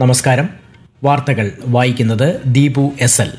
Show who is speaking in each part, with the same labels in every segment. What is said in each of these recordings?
Speaker 1: നമസ്കാരം വാർത്തകൾ വായിക്കുന്നത് ദീപു എസ് എൽ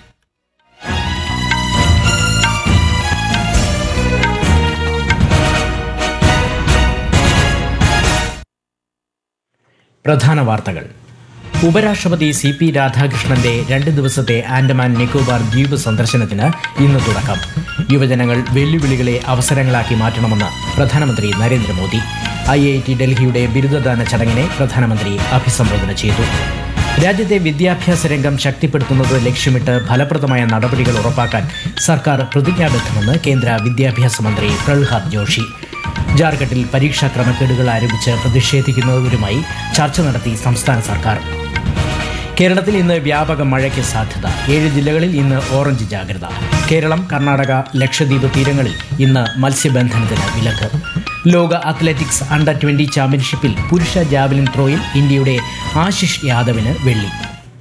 Speaker 1: പ്രധാന വാർത്തകൾ ഉപരാഷ്ട്രപതി സി പി രാധാകൃഷ്ണന്റെ രണ്ട് ദിവസത്തെ ആൻഡമാൻ നിക്കോബാർ ദ്വീപ് സന്ദർശനത്തിന് ഇന്ന് തുടക്കം യുവജനങ്ങൾ വെല്ലുവിളികളെ അവസരങ്ങളാക്കി മാറ്റണമെന്ന് പ്രധാനമന്ത്രി നരേന്ദ്രമോദി ഐ ഐ ടി ഡൽഹിയുടെ ബിരുദദാന ചടങ്ങിനെ പ്രധാനമന്ത്രി അഭിസംബോധന ചെയ്തു രാജ്യത്തെ വിദ്യാഭ്യാസ രംഗം ശക്തിപ്പെടുത്തുന്നത് ലക്ഷ്യമിട്ട് ഫലപ്രദമായ നടപടികൾ ഉറപ്പാക്കാൻ സർക്കാർ പ്രതിജ്ഞാബദ്ധമെന്ന് കേന്ദ്ര വിദ്യാഭ്യാസ മന്ത്രി പ്രഹ്ലാദ് ജോഷി ജാർഖണ്ഡിൽ പരീക്ഷാ ക്രമക്കേടുകൾ ആരോപിച്ച് പ്രതിഷേധിക്കുന്നവരുമായി ചർച്ച നടത്തി സംസ്ഥാന സർക്കാർ കേരളത്തിൽ ഇന്ന് വ്യാപക മഴയ്ക്ക് സാധ്യത ഏഴ് ജില്ലകളിൽ ഇന്ന് ഓറഞ്ച് ജാഗ്രത കേരളം കർണാടക ലക്ഷദ്വീപ് തീരങ്ങളിൽ ഇന്ന് മത്സ്യബന്ധനത്തിന് വിലക്ക് ലോക അത്ലറ്റിക്സ് അണ്ടർ ട്വന്റി ചാമ്പ്യൻഷിപ്പിൽ പുരുഷ ജാവലിൻ ത്രോയിൽ ഇന്ത്യയുടെ ആശിഷ് യാദവിന് വെള്ളി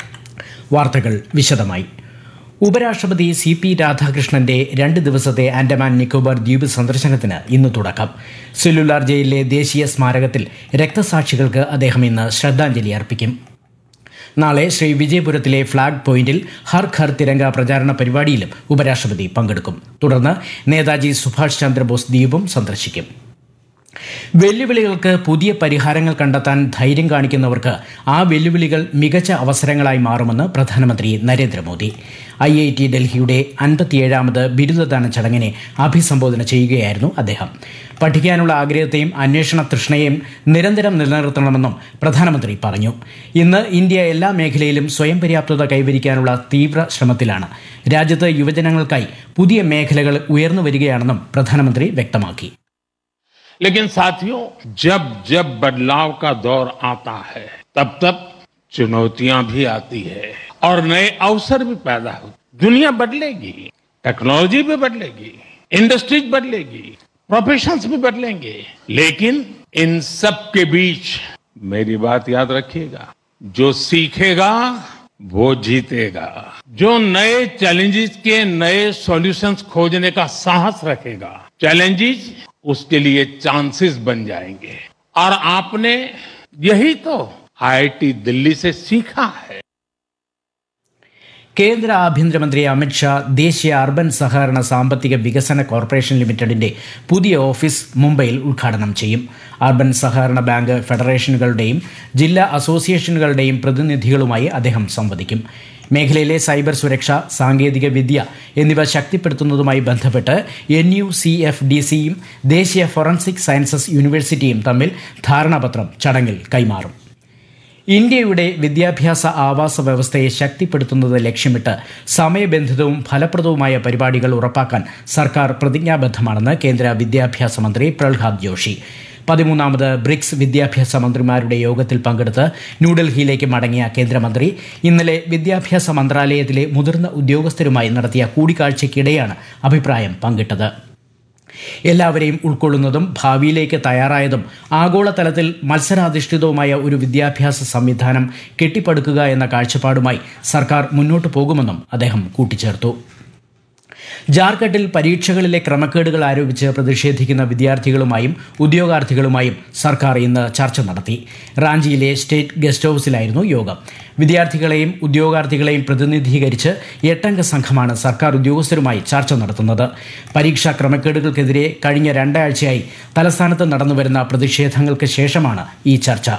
Speaker 1: വാർത്തകൾ വിശദമായി ഉപരാഷ്ട്രപതി സി പി രാധാകൃഷ്ണന്റെ രണ്ട് ദിവസത്തെ ആൻഡമാൻ നിക്കോബാർ ദ്വീപ് സന്ദർശനത്തിന് ഇന്ന് തുടക്കം സെല്ലുലാർ ജയിലിലെ ദേശീയ സ്മാരകത്തിൽ രക്തസാക്ഷികൾക്ക് അദ്ദേഹം ഇന്ന് ശ്രദ്ധാഞ്ജലി അർപ്പിക്കും നാളെ ശ്രീ വിജയപുരത്തിലെ ഫ്ളാഗ് പോയിന്റിൽ ഹർ ഘർ തിരങ്ക പ്രചാരണ പരിപാടിയിലും ഉപരാഷ്ട്രപതി പങ്കെടുക്കും തുടർന്ന് നേതാജി സുഭാഷ് ചന്ദ്രബോസ് ദ്വീപും സന്ദർശിക്കും വെല്ലുവിളികൾക്ക് പുതിയ പരിഹാരങ്ങൾ കണ്ടെത്താൻ ധൈര്യം കാണിക്കുന്നവർക്ക് ആ വെല്ലുവിളികൾ മികച്ച അവസരങ്ങളായി മാറുമെന്ന് പ്രധാനമന്ത്രി നരേന്ദ്രമോദി ഐ ഐ ടി ഡൽഹിയുടെ അൻപത്തിയേഴാമത് ബിരുദദാന ചടങ്ങിനെ അഭിസംബോധന ചെയ്യുകയായിരുന്നു അദ്ദേഹം പഠിക്കാനുള്ള ആഗ്രഹത്തെയും അന്വേഷണ തൃഷ്ണയെയും നിരന്തരം നിലനിർത്തണമെന്നും പ്രധാനമന്ത്രി പറഞ്ഞു ഇന്ന് ഇന്ത്യ എല്ലാ മേഖലയിലും സ്വയം പര്യാപ്തത കൈവരിക്കാനുള്ള തീവ്ര ശ്രമത്തിലാണ് രാജ്യത്ത് യുവജനങ്ങൾക്കായി പുതിയ മേഖലകൾ ഉയർന്നു വരികയാണെന്നും പ്രധാനമന്ത്രി വ്യക്തമാക്കി
Speaker 2: लेकिन साथियों जब जब बदलाव का दौर आता है तब तब चुनौतियां भी आती है और नए अवसर भी पैदा हो दुनिया बदलेगी टेक्नोलॉजी भी बदलेगी इंडस्ट्रीज बदलेगी प्रोफेशंस भी बदलेंगे लेकिन इन सब के बीच मेरी बात याद रखिएगा जो सीखेगा वो जीतेगा जो नए चैलेंजेस के नए सॉल्यूशंस खोजने का साहस रखेगा चैलेंजेस उसके लिए चांसेस बन जाएंगे और आपने यही तो आईआईटी दिल्ली से सीखा है
Speaker 1: കേന്ദ്ര ആഭ്യന്തരമന്ത്രി അമിത്ഷാ ദേശീയ അർബൻ സഹകരണ സാമ്പത്തിക വികസന കോർപ്പറേഷൻ ലിമിറ്റഡിന്റെ പുതിയ ഓഫീസ് മുംബൈയിൽ ഉദ്ഘാടനം ചെയ്യും അർബൻ സഹകരണ ബാങ്ക് ഫെഡറേഷനുകളുടെയും ജില്ലാ അസോസിയേഷനുകളുടെയും പ്രതിനിധികളുമായി അദ്ദേഹം സംവദിക്കും മേഖലയിലെ സൈബർ സുരക്ഷ സാങ്കേതിക വിദ്യ എന്നിവ ശക്തിപ്പെടുത്തുന്നതുമായി ബന്ധപ്പെട്ട് N U C F D സിയും ദേശീയ ഫോറൻസിക് സയൻസസ് യൂണിവേഴ്സിറ്റിയും തമ്മിൽ ധാരണാപത്രം ചടങ്ങിൽ കൈമാറും ഇന്ത്യയുടെ വിദ്യാഭ്യാസ ആവാസ വ്യവസ്ഥയെ ശക്തിപ്പെടുത്തുന്നത് ലക്ഷ്യമിട്ട് സമയബന്ധിതവും ഫലപ്രദവുമായ പരിപാടികൾ ഉറപ്പാക്കാൻ സർക്കാർ പ്രതിജ്ഞാബദ്ധമാണെന്ന് കേന്ദ്ര വിദ്യാഭ്യാസ മന്ത്രി പ്രഹ്ലാദ് ജോഷി പതിമൂന്നാമത് ബ്രിക്സ് വിദ്യാഭ്യാസ മന്ത്രിമാരുടെ യോഗത്തിൽ പങ്കെടുത്ത് ന്യൂഡൽഹിയിലേക്ക് മടങ്ങിയ കേന്ദ്രമന്ത്രി ഇന്നലെ വിദ്യാഭ്യാസ മന്ത്രാലയത്തിലെ മുതിർന്ന ഉദ്യോഗസ്ഥരുമായി നടത്തിയ കൂടിക്കാഴ്ചയ്ക്കിടെയാണ് അഭിപ്രായം പങ്കിട്ടത് എല്ലാവരെയും ഉൾക്കൊള്ളുന്നതും ഭാവിയിലേക്ക് തയ്യാറായതും ആഗോളതലത്തിൽ മത്സരാധിഷ്ഠിതവുമായ ഒരു വിദ്യാഭ്യാസ സംവിധാനം കെട്ടിപ്പടുക്കുക എന്ന കാഴ്ചപ്പാടുമായി സർക്കാർ മുന്നോട്ടു പോകുമെന്നും അദ്ദേഹം കൂട്ടിച്ചേർത്തു ജാർഖണ്ഡിൽ പരീക്ഷകളിലെ ക്രമക്കേടുകൾ ആരോപിച്ച് പ്രതിഷേധിക്കുന്ന വിദ്യാർത്ഥികളുമായും ഉദ്യോഗാർത്ഥികളുമായും സർക്കാർ ഇന്ന് ചർച്ച നടത്തി റാഞ്ചിയിലെ സ്റ്റേറ്റ് ഗസ്റ്റ് ഹൌസിലായിരുന്നു യോഗം വിദ്യാർത്ഥികളെയും ഉദ്യോഗാർത്ഥികളെയും പ്രതിനിധീകരിച്ച് എട്ടംഗ സംഘമാണ് സർക്കാർ ഉദ്യോഗസ്ഥരുമായി ചർച്ച നടത്തുന്നത് പരീക്ഷാ ക്രമക്കേടുകൾക്കെതിരെ കഴിഞ്ഞ രണ്ടാഴ്ചയായി തലസ്ഥാനത്ത് നടന്നുവരുന്ന പ്രതിഷേധങ്ങൾക്ക് ശേഷമാണ് ഈ ചർച്ച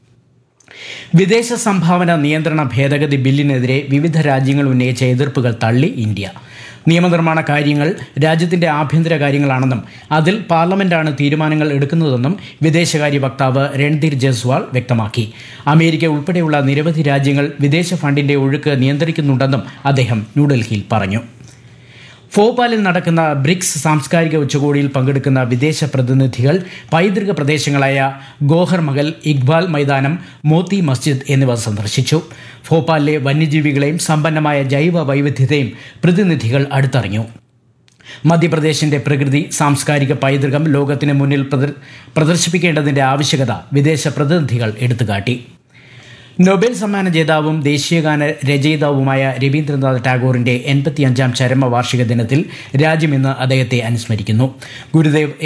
Speaker 1: വിദേശ സംഭാവന നിയന്ത്രണ ഭേദഗതി ബില്ലിനെതിരെ വിവിധ രാജ്യങ്ങൾ ഉന്നയിച്ച എതിർപ്പുകൾ തള്ളി ഇന്ത്യ നിയമനിർമ്മാണ കാര്യങ്ങൾ രാജ്യത്തിന്റെ ആഭ്യന്തര കാര്യങ്ങളാണെന്നും അതിൽ പാർലമെന്റാണ് തീരുമാനങ്ങൾ എടുക്കുന്നതെന്നും വിദേശകാര്യ വക്താവ് രൺധീർ ജയ്സ്വാൾ വ്യക്തമാക്കി അമേരിക്ക ഉൾപ്പെടെയുള്ള നിരവധി രാജ്യങ്ങൾ വിദേശ ഫണ്ടിന്റെ ഒഴുക്ക് നിയന്ത്രിക്കുന്നുണ്ടെന്നും അദ്ദേഹം ന്യൂഡൽഹിയിൽ പറഞ്ഞു ഭോപ്പാലിൽ നടക്കുന്ന ബ്രിക്സ് സാംസ്കാരിക ഉച്ചകോടിയിൽ പങ്കെടുക്കുന്ന വിദേശ പ്രതിനിധികൾ പൈതൃക പ്രദേശങ്ങളായ ഗോഹർ മഹൽ ഇക്ബാൽ മൈതാനം മോത്തി മസ്ജിദ് എന്നിവ സന്ദർശിച്ചു ഭോപ്പാലിലെ വന്യജീവികളെയും സമ്പന്നമായ ജൈവ വൈവിധ്യതയും പ്രതിനിധികൾ അടുത്തറിഞ്ഞു മധ്യപ്രദേശിന്റെ പ്രകൃതി സാംസ്കാരിക പൈതൃകം ലോകത്തിന് മുന്നിൽ പ്രദർ- പ്രദർശിപ്പിക്കേണ്ടതിന്റെ ആവശ്യകത വിദേശ പ്രതിനിധികൾ എടുത്തുകാട്ടി നൊബേൽ സമ്മാന ജേതാവും ദേശീയഗാന രചയിതാവുമായ രവീന്ദ്രനാഥ് ടാഗോറിന്റെ എൺപത്തിയഞ്ചാം ചരമവാർഷിക ദിനത്തിൽ രാജ്യം ഇന്ന് അദ്ദേഹത്തെ അനുസ്മരിക്കുന്നു ഗുരുദേവ്